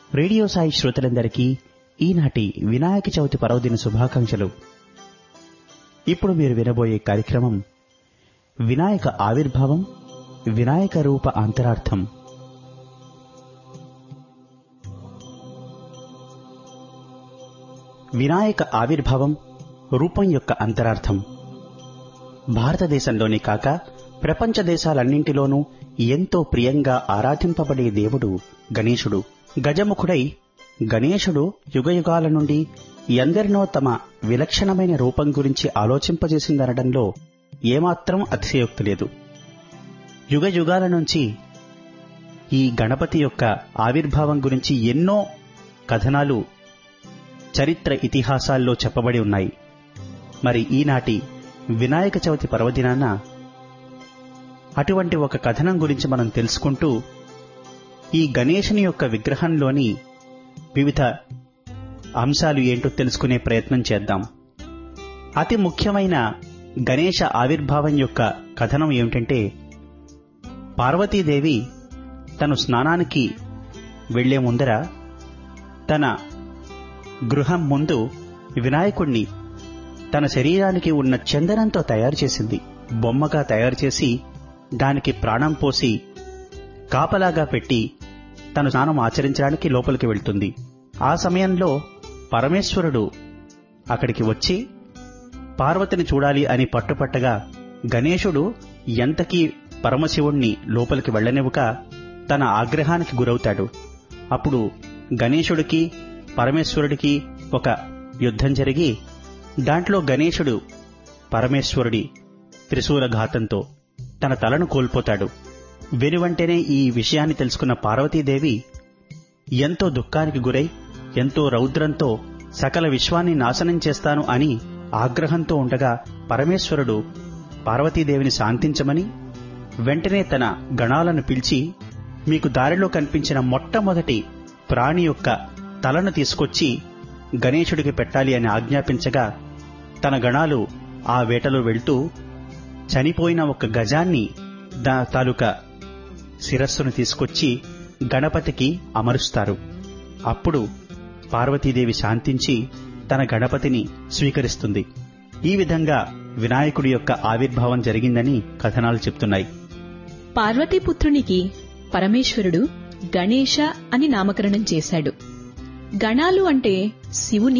radio Sai శ్రోతలందరికీ ఈనాటి వినాయక చవితి పర్వదిన శుభాకాంక్షలు ఇప్పుడు మీరు వినబోయే కార్యక్రమం వినాయక ఆవిర్భావం వినాయక రూప అంతరార్థం వినాయక ఆవిర్భావం రూపం యొక్క అంతరార్థం భారతదేశంలోనే కాక ప్రపంచ దేశాలన్నింటిలోనూ ఎంతో ప్రియంగా ఆరాధింపబడే దేవుడు గణేశుడు గజముఖుడై గణేశుడు యుగయుగాల నుండి ఎందరినో తమ విలక్షణమైన రూపం గురించి ఆలోచింపజేసిందనడంలో ఏమాత్రం అతిశయోక్తి లేదు యుగ యుగాల నుంచి ఈ గణపతి యొక్క ఆవిర్భావం గురించి ఎన్నో కథనాలు చరిత్ర ఇతిహాసాల్లో చెప్పబడి ఉన్నాయి మరి ఈనాటి వినాయక చవితి పర్వదినాన అటువంటి ఒక కథనం గురించి మనం తెలుసుకుంటూ ఈ గణేశుని యొక్క విగ్రహంలోని వివిధ అంశాలు ఏంటో తెలుసుకునే ప్రయత్నం చేద్దాం అతి ముఖ్యమైన గణేశ ఆవిర్భావం యొక్క కథనం ఏమిటంటే పార్వతీదేవి తను స్నానానికి వెళ్లే ముందర తన గృహం ముందు వినాయకుణ్ణి తన శరీరానికి ఉన్న చందనంతో తయారు చేసింది బొమ్మగా తయారు చేసి దానికి ప్రాణం పోసి కాపలాగా పెట్టి తను స్నానం ఆచరించడానికి లోపలికి వెళ్తుంది ఆ సమయంలో పరమేశ్వరుడు అక్కడికి వచ్చి పార్వతిని చూడాలి అని పట్టుపట్టగా గణేశుడు ఎంతకీ పరమశివుణ్ణి లోపలికి వెళ్లనివ్వక తన ఆగ్రహానికి గురవుతాడు అప్పుడు గణేశుడికి పరమేశ్వరుడికి ఒక యుద్ధం జరిగి దాంట్లో గణేశుడు పరమేశ్వరుడి త్రిశూలఘాతంతో తన తలను కోల్పోతాడు వెనువంటనే ఈ విషయాన్ని తెలుసుకున్న పార్వతీదేవి ఎంతో దుఃఖానికి గురై ఎంతో రౌద్రంతో సకల విశ్వాన్ని నాశనం చేస్తాను అని ఆగ్రహంతో ఉండగా పరమేశ్వరుడు పార్వతీదేవిని శాంతించమని వెంటనే తన గణాలను పిలిచి మీకు దారిలో కనిపించిన మొట్టమొదటి ప్రాణి యొక్క తలను తీసుకొచ్చి గణేశుడికి పెట్టాలి అని ఆజ్ఞాపించగా తన గణాలు ఆ వేటలో వెళ్తూ చనిపోయిన ఒక గజాన్ని దా తాలూకా శిరస్సును తీసుకొచ్చి గణపతికి అమరుస్తారు అప్పుడు పార్వతీదేవి శాంతించి తన గణపతిని స్వీకరిస్తుంది ఈ విధంగా వినాయకుడి యొక్క ఆవిర్భావం జరిగిందని కథనాలు చెప్తున్నాయి పార్వతీపుత్రునికి పరమేశ్వరుడు గణేశ అని నామకరణం చేశాడు గణాలు అంటే శివుని